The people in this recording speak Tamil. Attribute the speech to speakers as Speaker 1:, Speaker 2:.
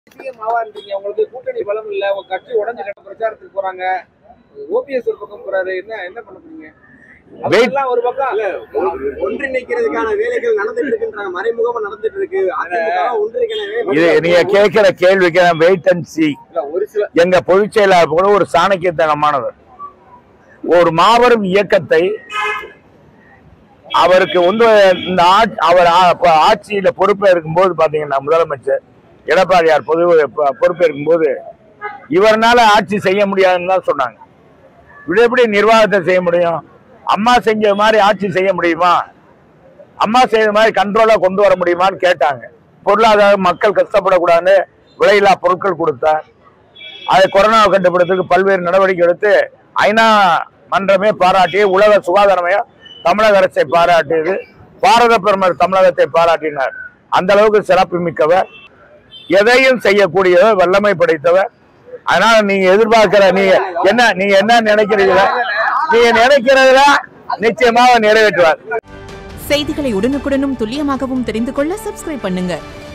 Speaker 1: சிஎம் ஆவாருன்றீங்க உங்களுக்கு கூட்டணி பலம் இல்ல உங்க கட்சி உடஞ்சு கிட்ட பிரச்சாரத்துக்கு போறாங்க ஓபிஎஸ் ஒரு பக்கம் போறாரு என்ன என்ன பண்ண போறீங்க அதெல்லாம் ஒரு பக்கம்
Speaker 2: ஒன்றிணைக்கிறதுக்கான வேலைகள் நடந்துட்டு இருக்குன்றாங்க மறைமுகமா நடந்துட்டு இருக்கு அதிமுக ஒன்றிணைக்கவே
Speaker 3: இது நீங்க கேட்கிற கேள்விக்கு வெயிட் அண்ட் சி
Speaker 1: இல்ல, ஒரு சில
Speaker 3: எங்க பொதுச் செயலாளர் கூட ஒரு சாணக்கியத்தனமானவர் ஒரு மாபெரும் இயக்கத்தை அவருக்கு வந்து இந்த ஆட்சி அவர் ஆ- அப்ப ஆட்சியில பொறுப்பேற்கும் போது பாத்தீங்கன்னா முதலமைச்சர் எடப்பாடியார் பொது பொ- பொறுப்பேற்கும் போது இவர்னால ஆட்சி செய்ய முடியாதுன்னு தான் சொன்னாங்க இப்படி எப்படி நிர்வாகத்தை செய்ய முடியும் அம்மா செஞ்ச மாதிரி ஆட்சி செய்ய முடியுமா அம்மா செய்த மாதிரி கண்ட்ரோலா கொண்டு வர முடியுமான்னு கேட்டாங்க பொருளாதார மக்கள் கஷ்டப்படக்கூடாதுன்னு விலையில்லா பொருட்கள் கொடுத்தார் அதை கொரோனாவை கட்டுப்படுத்துறதுக்கு பல்வேறு நடவடிக்கை எடுத்து ஐநா மன்றமே பாராட்டி உலக சுகாதாரமையம் தமிழக அரசை பாராட்டியது பாரத பிரதமர் தமிழகத்தை பாராட்டினார் அந்த அளவுக்கு சிறப்பு மிக்கவர் எதையும் செய்யக்கூடியவர் வல்லமை படைத்தவர் அதனால நீங்க எதிர்பார்க்கிற நீங்க என்ன நீங்க என்ன நினைக்கிறீங்களா நீங்க நினைக்கிறதுல நிச்சயமாக நிறைவேற்றுவார்
Speaker 4: செய்திகளை உடனுக்குடனும் துல்லியமாகவும் தெரிந்து கொள்ள சப்ஸ்கிரைப் பண்ணுங்க